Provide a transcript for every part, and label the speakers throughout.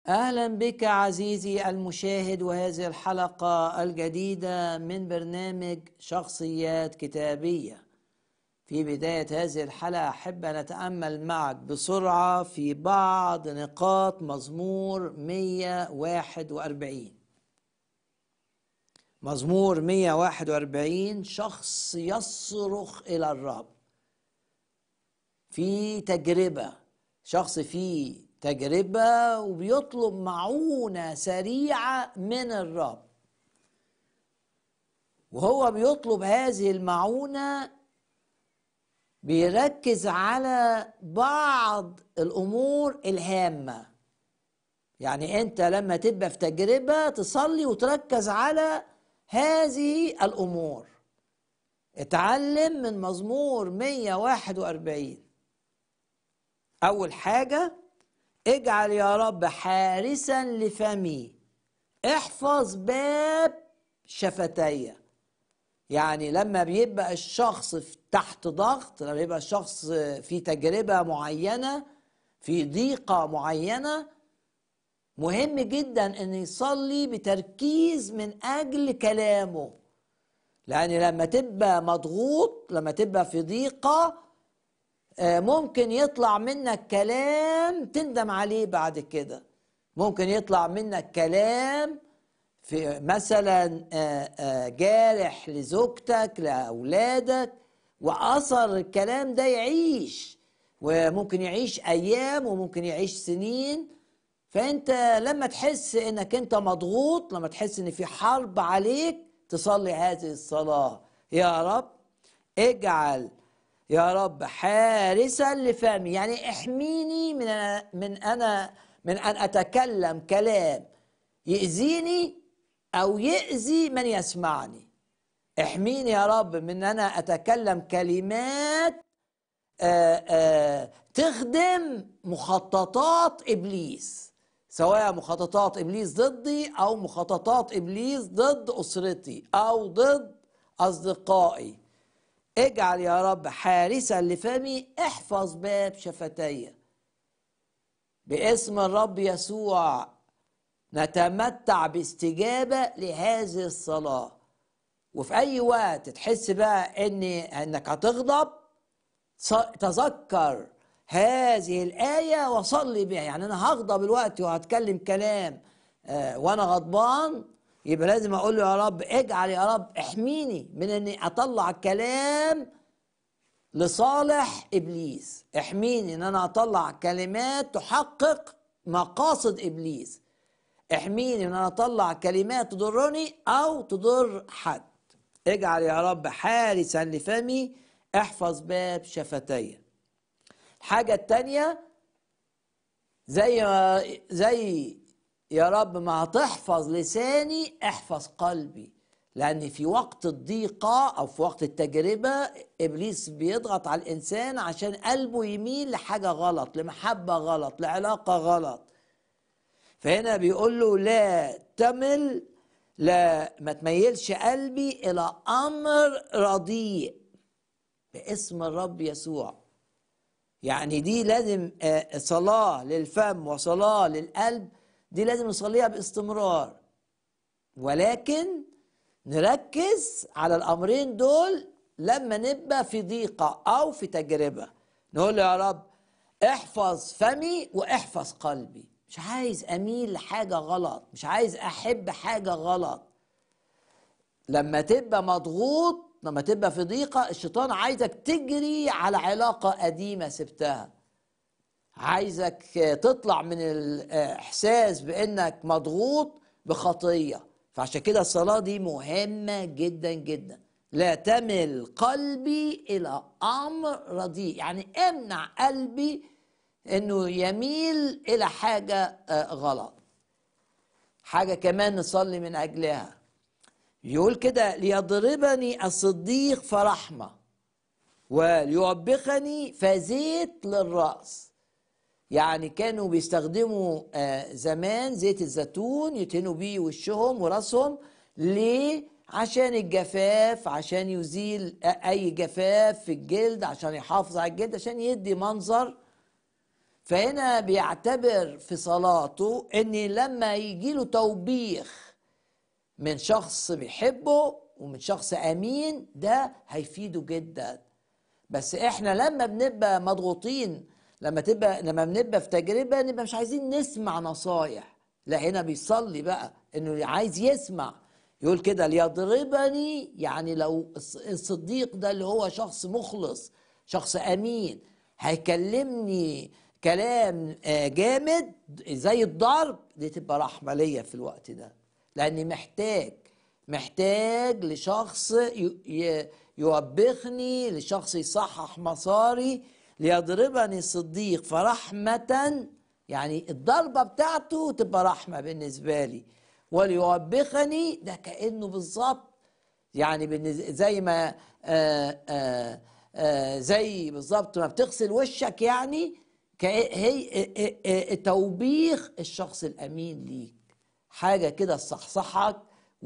Speaker 1: اهلا بك عزيزي المشاهد وهذه الحلقه الجديده من برنامج شخصيات كتابيه في بدايه هذه الحلقه احب ان اتامل معك بسرعه في بعض نقاط مزمور 141 مزمور 141 شخص يصرخ الى الرب في تجربه شخص فيه تجربة وبيطلب معونة سريعة من الرب وهو بيطلب هذه المعونة بيركز على بعض الأمور الهامة يعني أنت لما تبقى في تجربة تصلي وتركز على هذه الأمور اتعلم من مزمور 141 أول حاجة اجعل يا رب حارسا لفمي احفظ باب شفتي يعني لما بيبقى الشخص تحت ضغط لما بيبقى الشخص في تجربة معينة في ضيقة معينة مهم جدا ان يصلي بتركيز من اجل كلامه لان لما تبقى مضغوط لما تبقى في ضيقه ممكن يطلع منك كلام تندم عليه بعد كده ممكن يطلع منك كلام في مثلا جارح لزوجتك لاولادك واثر الكلام ده يعيش وممكن يعيش ايام وممكن يعيش سنين فانت لما تحس انك انت مضغوط لما تحس ان في حرب عليك تصلي هذه الصلاه يا رب اجعل يا رب حارسا لفمي يعني احميني من أنا من انا من ان اتكلم كلام يأذيني او يأذي من يسمعني احميني يا رب من ان انا اتكلم كلمات آآ آآ تخدم مخططات ابليس سواء مخططات ابليس ضدي او مخططات ابليس ضد اسرتي او ضد اصدقائي اجعل يا رب حارسا لفمي احفظ باب شفتي باسم الرب يسوع نتمتع باستجابة لهذه الصلاة وفي أي وقت تحس بقى إن إنك هتغضب تذكر هذه الآية وصلي بها يعني أنا هغضب الوقت وهتكلم كلام آه وأنا غضبان يبقى لازم اقول له يا رب اجعل يا رب احميني من اني اطلع كلام لصالح ابليس احميني ان انا اطلع كلمات تحقق مقاصد ابليس احميني ان انا اطلع كلمات تضرني او تضر حد اجعل يا رب حارسا لفمي احفظ باب شفتي الحاجة التانية زي زي يا رب ما هتحفظ لساني احفظ قلبي لان في وقت الضيقه او في وقت التجربه ابليس بيضغط على الانسان عشان قلبه يميل لحاجه غلط لمحبه غلط لعلاقه غلط فهنا بيقول له لا تمل لا ما تميلش قلبي الى امر رديء باسم الرب يسوع يعني دي لازم صلاه للفم وصلاه للقلب دي لازم نصليها باستمرار ولكن نركز على الامرين دول لما نبقى في ضيقه او في تجربه نقول يا رب احفظ فمي واحفظ قلبي مش عايز اميل لحاجه غلط مش عايز احب حاجه غلط لما تبقى مضغوط لما تبقى في ضيقه الشيطان عايزك تجري على علاقه قديمه سبتها عايزك تطلع من الاحساس بانك مضغوط بخطيه فعشان كده الصلاه دي مهمه جدا جدا لا تمل قلبي الى امر رديء يعني امنع قلبي انه يميل الى حاجه غلط حاجه كمان نصلي من اجلها يقول كده ليضربني الصديق فرحمه وليوبخني فزيت للراس يعني كانوا بيستخدموا زمان زيت الزيتون يتهنوا بيه وشهم وراسهم ليه عشان الجفاف عشان يزيل اي جفاف في الجلد عشان يحافظ على الجلد عشان يدي منظر فهنا بيعتبر في صلاته ان لما يجي له توبيخ من شخص بيحبه ومن شخص امين ده هيفيده جدا بس احنا لما بنبقى مضغوطين لما تبقى لما بنبقى في تجربه نبقى مش عايزين نسمع نصايح لا هنا بيصلي بقى انه عايز يسمع يقول كده ليضربني يعني لو الصديق ده اللي هو شخص مخلص شخص امين هيكلمني كلام آه، جامد زي الضرب دي تبقى رحمه ليا في الوقت ده لاني محتاج محتاج لشخص يوبخني لشخص يصحح مساري ليضربني الصديق فرحمة يعني الضربة بتاعته تبقى رحمة بالنسبة لي وليوبخني ده كأنه بالظبط يعني زي ما آآ آه، آآ آه، آآ زي بالظبط ما بتغسل وشك يعني هي توبيخ الشخص الامين ليك حاجه كده تصحصحك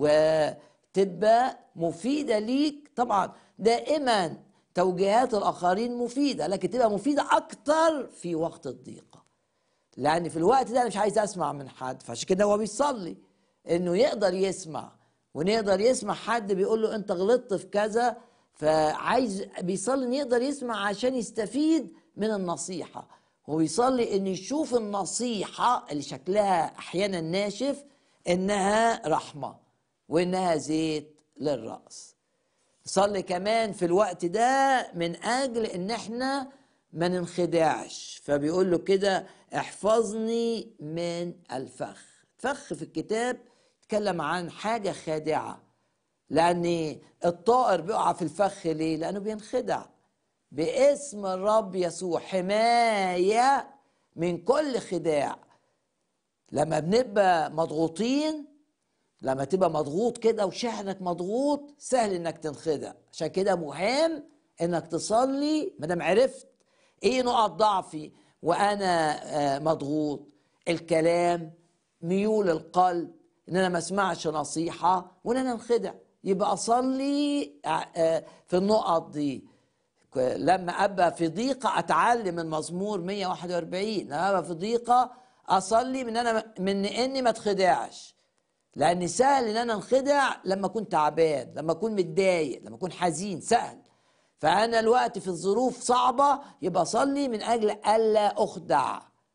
Speaker 1: وتبقى مفيده ليك طبعا دائما توجيهات الاخرين مفيده لكن تبقى مفيده اكتر في وقت الضيقه لان في الوقت ده انا مش عايز اسمع من حد فعشان كده هو بيصلي انه يقدر يسمع ونقدر يسمع حد بيقول له انت غلطت في كذا فعايز بيصلي انه يقدر يسمع عشان يستفيد من النصيحه وبيصلي ان يشوف النصيحه اللي شكلها احيانا ناشف انها رحمه وانها زيت للراس صلي كمان في الوقت ده من اجل ان احنا ما ننخدعش فبيقول له كده احفظني من الفخ فخ في الكتاب يتكلم عن حاجة خادعة لأن الطائر بيقع في الفخ ليه؟ لأنه بينخدع باسم الرب يسوع حماية من كل خداع لما بنبقى مضغوطين لما تبقى مضغوط كده وشحنك مضغوط سهل انك تنخدع عشان كده مهم انك تصلي ما دام عرفت ايه نقط ضعفي وانا آه، مضغوط الكلام ميول القلب ان انا ما اسمعش نصيحه وان انا انخدع يبقى اصلي آه، آه، في النقط دي لما ابقى في ضيقه اتعلم من مزمور 141 لما ابقى في ضيقه اصلي من انا من اني ما اتخدعش لان سهل ان انا انخدع لما اكون تعبان لما اكون متضايق لما اكون حزين سهل فانا الوقت في الظروف صعبه يبقى اصلي من اجل الا اخدع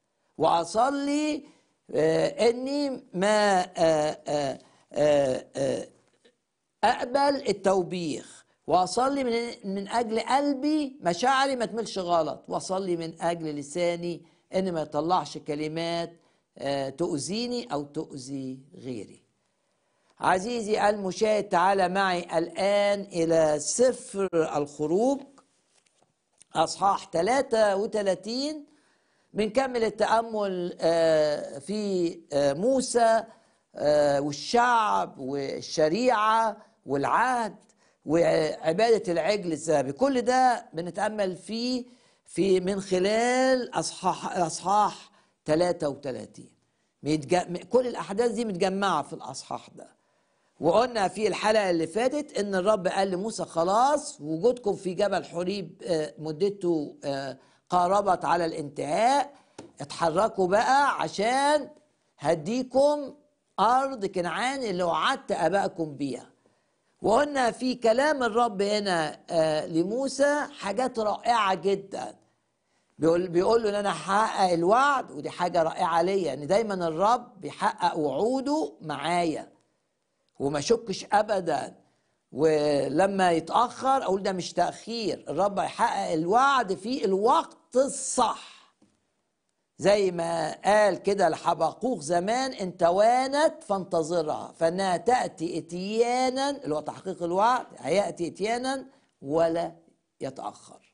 Speaker 1: واصلي آه اني ما آه آه آه, آه، اقبل التوبيخ واصلي من من اجل قلبي مشاعري ما تملش غلط واصلي من اجل لساني ان ما يطلعش كلمات آه، تؤذيني او تؤذي غيري عزيزي المشاهد تعال معي الان الى سفر الخروج اصحاح 33 بنكمل التامل آه، في آه، موسى والشعب والشريعه والعهد وعبادة العجل الذهبي كل ده بنتأمل فيه في من خلال أصحاح أصحاح 33 كل الأحداث دي متجمعة في الأصحاح ده وقلنا في الحلقة اللي فاتت إن الرب قال لموسى خلاص وجودكم في جبل حريب آه، مدته آه، قاربت على الانتهاء اتحركوا بقى عشان هديكم أرض كنعان اللي وعدت أبائكم بيها وقلنا في كلام الرب هنا آه لموسى حاجات رائعه جدا بيقول بيقول له ان انا هحقق الوعد ودي حاجه رائعه ليا ان دايما الرب بيحقق وعوده معايا وما شكش ابدا ولما يتاخر اقول ده مش تاخير الرب هيحقق الوعد في الوقت الصح زي ما قال كده لحبقوق زمان ان توانت فانتظرها فانها تاتي اتيانا اللي هو تحقيق الوعد هياتي اتيانا ولا يتاخر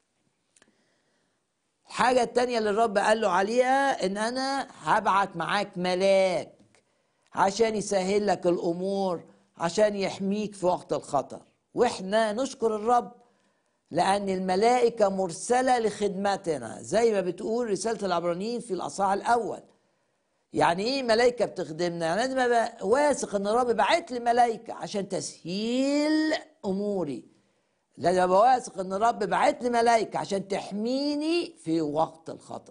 Speaker 1: الحاجة التانية اللي الرب قال له عليها ان انا هبعت معاك ملاك عشان يسهل لك الامور عشان يحميك في وقت الخطر واحنا نشكر الرب لأن الملائكة مرسلة لخدمتنا زي ما بتقول رسالة العبرانيين في الأصحاح الأول يعني إيه ملائكة بتخدمنا؟ يعني لازم أبقى واثق إن الرب بعت لي ملائكة عشان تسهيل أموري لازم أبقى واثق إن الرب بعت لي ملائكة عشان تحميني في وقت الخطر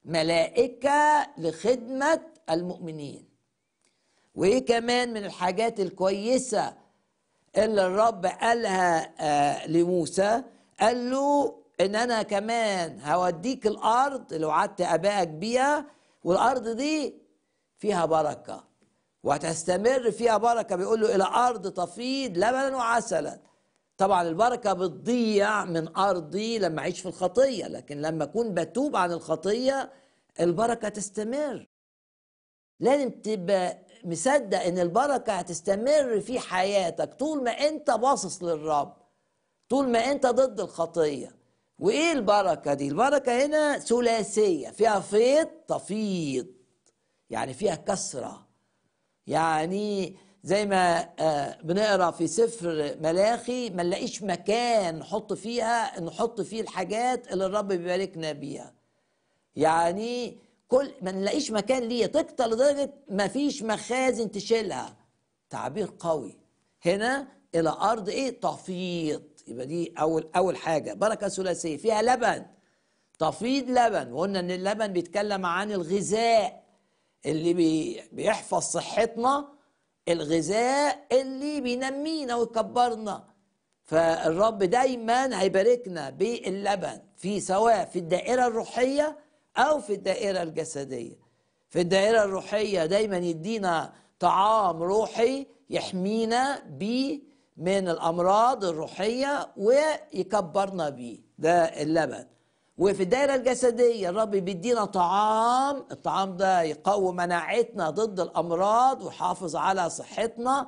Speaker 1: ملائكة لخدمة المؤمنين وإيه كمان من الحاجات الكويسة اللي الرب قالها آه لموسى قال له ان انا كمان هوديك الارض اللي وعدت ابائك بيها والارض دي فيها بركه وهتستمر فيها بركه بيقول له الى ارض تفيض لبنا وعسلا طبعا البركه بتضيع من ارضي لما اعيش في الخطيه لكن لما اكون بتوب عن الخطيه البركه تستمر لازم تبقى مصدق ان البركه هتستمر في حياتك طول ما انت باصص للرب طول ما انت ضد الخطيه وايه البركه دي البركه هنا ثلاثيه فيها فيض تفيض يعني فيها كسره يعني زي ما بنقرا في سفر ملاخي ما نلاقيش مكان نحط فيها نحط فيه الحاجات اللي الرب بيباركنا بيها يعني كل ما نلاقيش مكان ليها تكتر لدرجه ما فيش مخازن تشيلها تعبير قوي هنا الى ارض ايه تفيض يبقى دي اول اول حاجه بركه ثلاثيه فيها لبن تفيض لبن وقلنا ان اللبن بيتكلم عن الغذاء اللي بي بيحفظ صحتنا الغذاء اللي بينمينا ويكبرنا فالرب دايما هيباركنا باللبن في سواء في الدائره الروحيه او في الدائره الجسديه في الدائره الروحيه دايما يدينا طعام روحي يحمينا بيه من الامراض الروحيه ويكبرنا بيه ده اللبن وفي الدائره الجسديه الرب بيدينا طعام الطعام ده يقوي مناعتنا ضد الامراض ويحافظ على صحتنا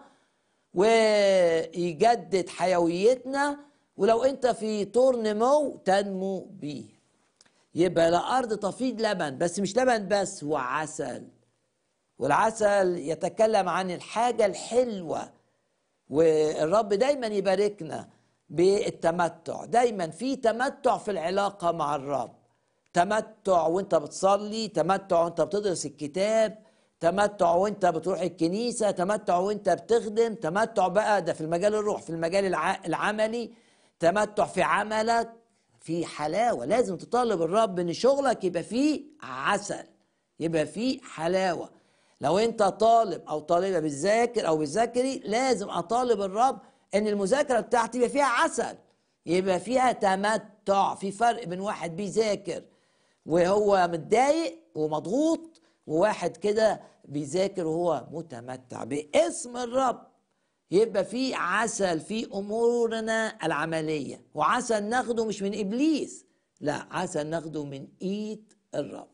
Speaker 1: ويجدد حيويتنا ولو انت في طور نمو تنمو بيه يبقى الارض تفيض لبن بس مش لبن بس هو عسل والعسل يتكلم عن الحاجه الحلوه والرب دايما يباركنا بالتمتع دايما في تمتع في العلاقة مع الرب تمتع وانت بتصلي تمتع وانت بتدرس الكتاب تمتع وانت بتروح الكنيسة تمتع وانت بتخدم تمتع بقى ده في المجال الروح في المجال العملي تمتع في عملك في حلاوة لازم تطالب الرب ان شغلك يبقى فيه عسل يبقى فيه حلاوة لو انت طالب او طالبة بتذاكر او بتذاكري لازم اطالب الرب ان المذاكره بتاعتي يبقى فيها عسل يبقى فيها تمتع في فرق بين واحد بيذاكر وهو متضايق ومضغوط وواحد كده بيذاكر وهو متمتع باسم الرب يبقى في عسل في امورنا العمليه وعسل ناخده مش من ابليس لا عسل ناخده من ايد الرب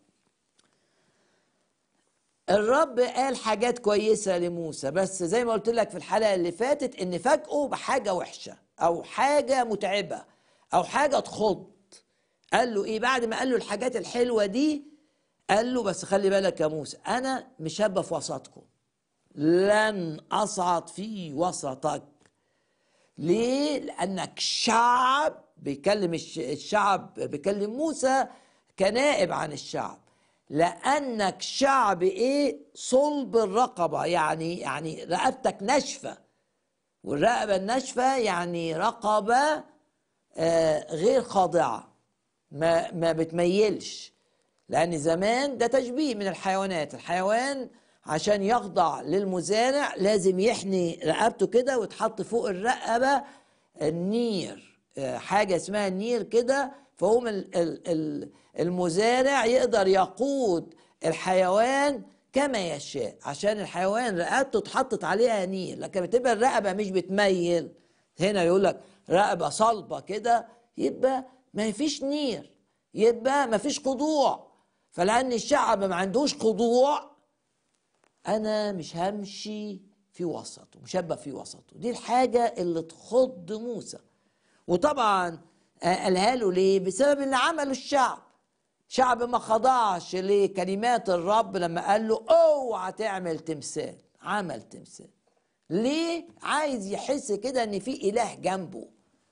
Speaker 1: الرب قال حاجات كويسة لموسى بس زي ما قلت لك في الحلقة اللي فاتت ان فاجئه بحاجة وحشة او حاجة متعبة او حاجة تخض قال له ايه بعد ما قال له الحاجات الحلوة دي قال له بس خلي بالك يا موسى انا مش هبقى في وسطكم لن اصعد في وسطك ليه لانك شعب بيكلم الشعب بيكلم موسى كنائب عن الشعب لانك شعب ايه صلب الرقبه يعني يعني رقبتك ناشفه والرقبه الناشفه يعني رقبه آه غير خاضعه ما ما بتميلش لان زمان ده تشبيه من الحيوانات الحيوان عشان يخضع للمزارع لازم يحني رقبته كده وتحط فوق الرقبه النير آه حاجه اسمها النير كده فهم المزارع يقدر يقود الحيوان كما يشاء عشان الحيوان رقبته اتحطت عليها نيل لكن بتبقى الرقبه مش بتميل هنا يقول لك رقبه صلبه كده يبقى ما فيش نير يبقى ما فيش خضوع فلان الشعب ما عندوش خضوع انا مش همشي في وسطه مش هبقى في وسطه دي الحاجه اللي تخض موسى وطبعا قالها له ليه بسبب اللي عمله الشعب شعب ما خضعش لكلمات الرب لما قال له اوعى تعمل تمثال عمل تمثال ليه عايز يحس كده ان في اله جنبه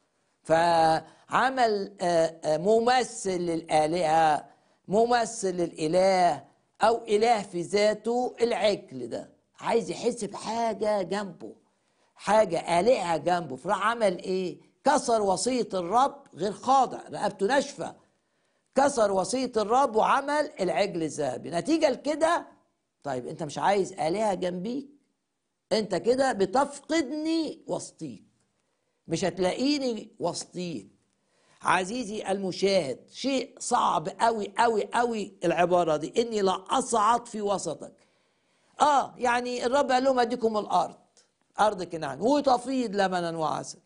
Speaker 1: فعمل ممثل للالهه ممثل للاله او اله في ذاته العجل ده عايز يحس بحاجه جنبه حاجه الهه جنبه فراح عمل ايه كسر وصيه الرب غير خاضع رقبته ناشفه كسر وصية الرب وعمل العجل الذهبي نتيجة لكده طيب انت مش عايز آلهة جنبيك انت كده بتفقدني وسطيك مش هتلاقيني وسطيك عزيزي المشاهد شيء صعب قوي قوي قوي العبارة دي اني لا اصعد في وسطك اه يعني الرب قال لهم اديكم الارض ارض كنعان وتفيض لبنا وعسل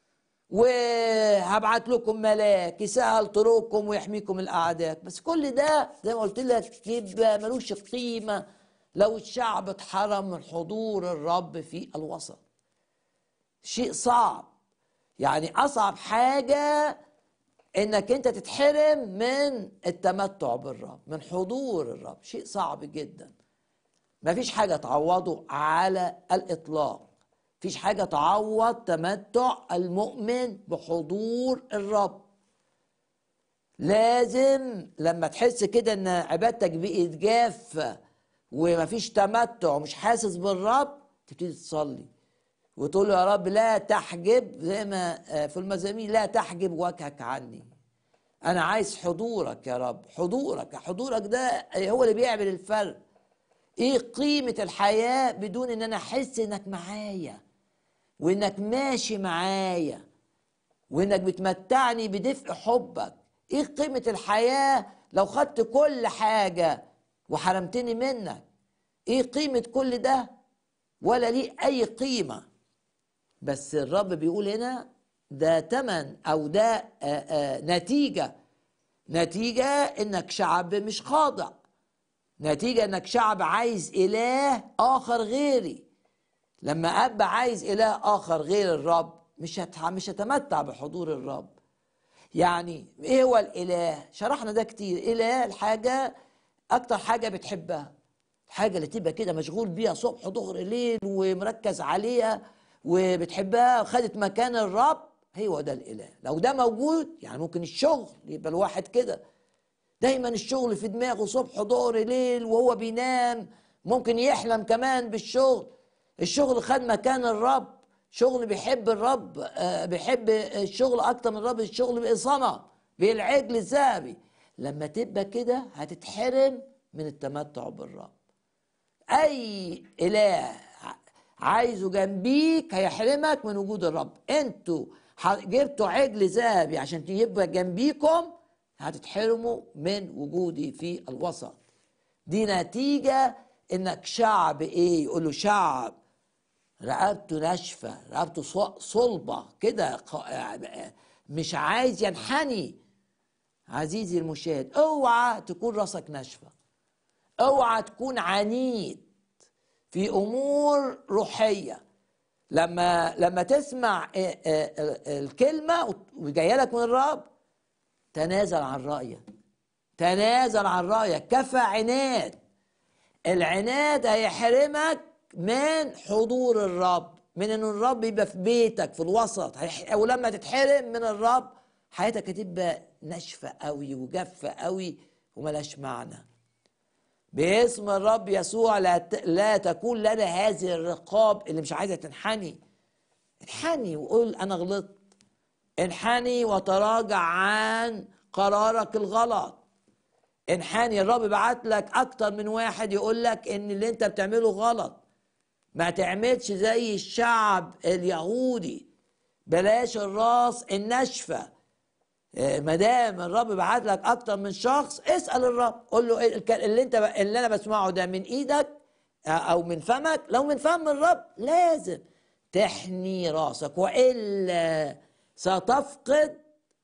Speaker 1: وهبعت لكم ملاك يسهل طرقكم ويحميكم الاعداء بس كل ده زي ما قلت لك يبقى ملوش قيمه لو الشعب اتحرم من حضور الرب في الوسط شيء صعب يعني اصعب حاجه انك انت تتحرم من التمتع بالرب من حضور الرب شيء صعب جدا مفيش حاجه تعوضه على الاطلاق مفيش حاجه تعوض تمتع المؤمن بحضور الرب لازم لما تحس كده ان عبادتك بقت جافه ومفيش تمتع ومش حاسس بالرب تبتدي تصلي وتقول له يا رب لا تحجب زي ما في المزامير لا تحجب وجهك عني انا عايز حضورك يا رب حضورك حضورك ده هو اللي بيعمل الفرق ايه قيمة الحياة بدون ان انا احس انك معايا وانك ماشي معايا وانك بتمتعني بدفء حبك ايه قيمة الحياة لو خدت كل حاجة وحرمتني منك ايه قيمة كل ده ولا ليه اي قيمة بس الرب بيقول هنا ده تمن او ده آآ آآ نتيجة نتيجة انك شعب مش خاضع نتيجة انك شعب عايز اله اخر غيري لما اب عايز اله اخر غير الرب مش مش هتمتع بحضور الرب يعني ايه هو الاله شرحنا ده كتير اله الحاجة اكتر حاجة بتحبها الحاجة اللي تبقى كده مشغول بيها صبح ظهر ليل ومركز عليها وبتحبها وخدت مكان الرب هو ده الاله لو ده موجود يعني ممكن الشغل يبقى الواحد كده دايما الشغل في دماغه صبح ظهر ليل وهو بينام ممكن يحلم كمان بالشغل الشغل خد مكان الرب شغل بيحب الرب آه بيحب الشغل اكتر من الرب الشغل بإصنع بالعجل الذهبي لما تبقى كده هتتحرم من التمتع بالرب اي اله عايزه جنبيك هيحرمك من وجود الرب انتوا جبتوا عجل ذهبي عشان يبقى جنبيكم هتتحرموا من وجودي في الوسط دي نتيجة انك شعب ايه يقول له شعب رقبته ناشفة رقبته صلبة كده مش عايز ينحني عزيزي المشاهد اوعى تكون راسك ناشفة اوعى تكون عنيد في امور روحيه لما لما تسمع الكلمه وجايه لك من الرب تنازل عن رايك تنازل عن رايك كفى عناد العناد هيحرمك من حضور الرب من ان الرب يبقى في بيتك في الوسط ولما تتحرم من الرب حياتك هتبقى ناشفه قوي وجافه قوي وملاش معنى باسم الرب يسوع لا, لا تكون لنا هذه الرقاب اللي مش عايزه تنحني انحني وقول انا غلطت انحني وتراجع عن قرارك الغلط انحني الرب بعت لك اكتر من واحد يقول لك ان اللي انت بتعمله غلط ما تعملش زي الشعب اليهودي بلاش الراس الناشفه ما دام الرب بعت لك اكتر من شخص اسال الرب قول له اللي انت اللي انا بسمعه ده من ايدك او من فمك لو من فم الرب لازم تحني راسك والا ستفقد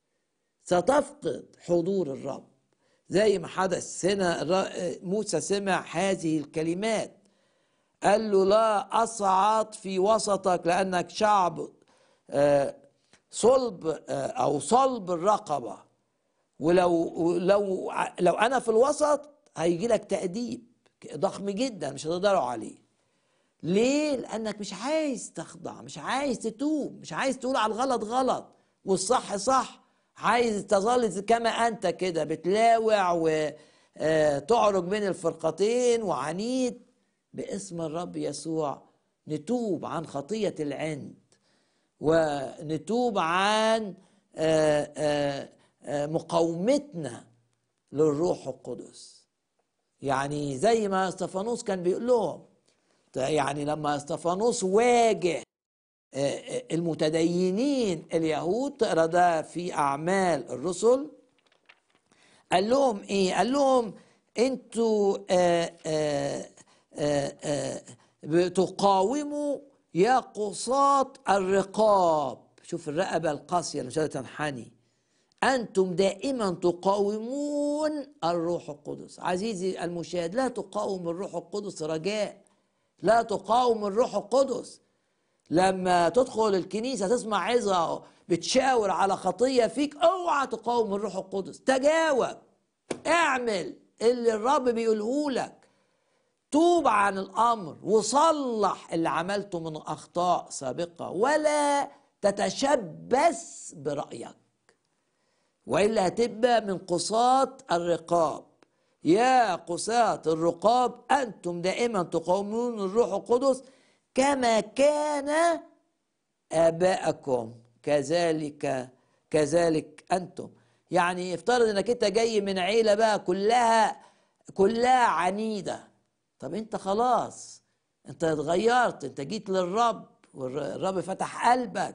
Speaker 1: ستفقد حضور الرب زي ما حدث هنا موسى سمع هذه الكلمات قال له لا اصعد في وسطك لانك شعب صلب او صلب الرقبه ولو لو لو انا في الوسط هيجي لك تاديب ضخم جدا مش هتقدروا عليه ليه لانك مش عايز تخضع مش عايز تتوب مش عايز تقول على الغلط غلط والصح صح عايز تظل كما انت كده بتلاوع وتعرج بين الفرقتين وعنيد باسم الرب يسوع نتوب عن خطيه العند ونتوب عن مقاومتنا للروح القدس يعني زي ما استفانوس كان بيقول لهم يعني لما استفانوس واجه آه، آه، المتدينين اليهود تقرا ده في اعمال الرسل قال لهم ايه قال لهم انتوا آه، تقاوموا يا قصاة الرقاب شوف الرقبة القاسية اللي مش تنحني أنتم دائما تقاومون الروح القدس عزيزي المشاهد لا تقاوم الروح القدس رجاء لا تقاوم الروح القدس لما تدخل الكنيسة تسمع عظة بتشاور على خطية فيك اوعى تقاوم الروح القدس تجاوب اعمل اللي الرب بيقوله لك توب عن الامر وصلح اللي عملته من اخطاء سابقه ولا تتشبث برايك والا هتبقى من قصاة الرقاب يا قساة الرقاب انتم دائما تقاومون الروح القدس كما كان اباءكم كذلك كذلك انتم يعني افترض انك انت جاي من عيله بقى كلها كلها عنيده طب انت خلاص انت اتغيرت انت جيت للرب والرب فتح قلبك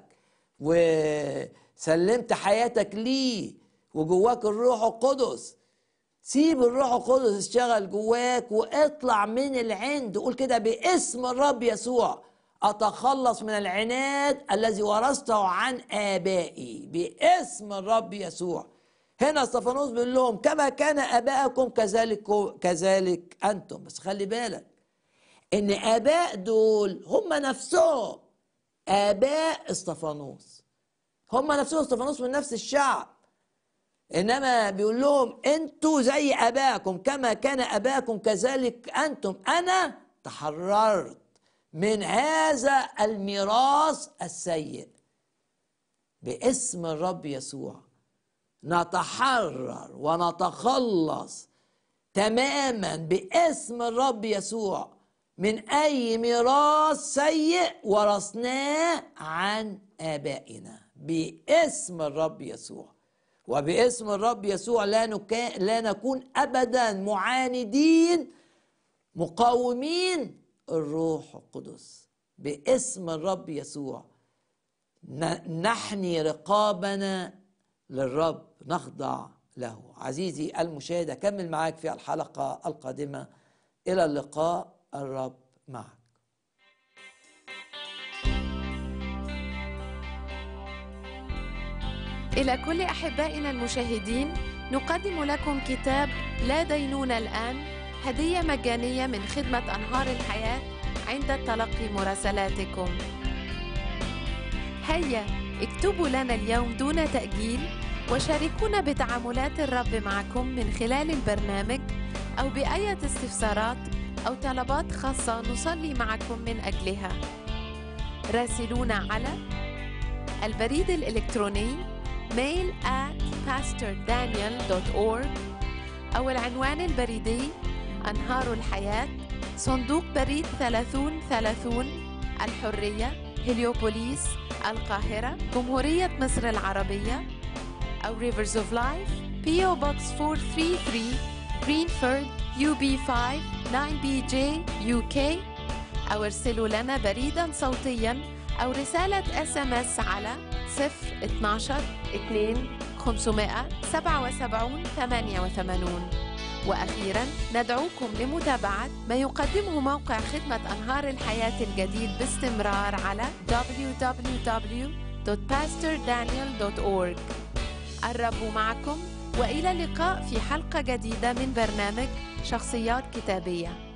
Speaker 1: وسلمت حياتك ليه وجواك الروح القدس سيب الروح القدس يشتغل جواك واطلع من العند قول كده باسم الرب يسوع اتخلص من العناد الذي ورثته عن ابائي باسم الرب يسوع هنا استفانوس بيقول لهم كما كان اباءكم كذلك كذلك انتم بس خلي بالك ان اباء دول هم نفسهم اباء استفانوس هم نفسهم استفانوس من نفس الشعب انما بيقول لهم انتوا زي اباكم كما كان اباكم كذلك انتم انا تحررت من هذا الميراث السيء باسم الرب يسوع نتحرر ونتخلص تماما باسم الرب يسوع من اي ميراث سيء ورثناه عن ابائنا باسم الرب يسوع وباسم الرب يسوع لا, نكا... لا نكون ابدا معاندين مقاومين الروح القدس باسم الرب يسوع نحني رقابنا للرب نخضع له عزيزي المشاهد أكمل معك في الحلقة القادمة إلى اللقاء الرب معك
Speaker 2: إلى كل أحبائنا المشاهدين نقدم لكم كتاب لا دينون الآن هدية مجانية من خدمة أنهار الحياة عند تلقي مراسلاتكم هيا اكتبوا لنا اليوم دون تأجيل وشاركونا بتعاملات الرب معكم من خلال البرنامج أو بأية استفسارات أو طلبات خاصة نصلي معكم من أجلها راسلونا على البريد الإلكتروني mail at pastordaniel.org أو العنوان البريدي أنهار الحياة صندوق بريد 3030 الحرية هليوبوليس القاهرة جمهورية مصر العربية أو Rivers of Life PO Box 433 Greenford UB5 9BJ UK أو ارسلوا لنا بريدا صوتيا أو رسالة اس ام اس على 012 2 577 88 وأخيرا ندعوكم لمتابعة ما يقدمه موقع خدمة أنهار الحياة الجديد باستمرار على www.pastordaniel.org الرب معكم والى اللقاء في حلقه جديده من برنامج شخصيات كتابيه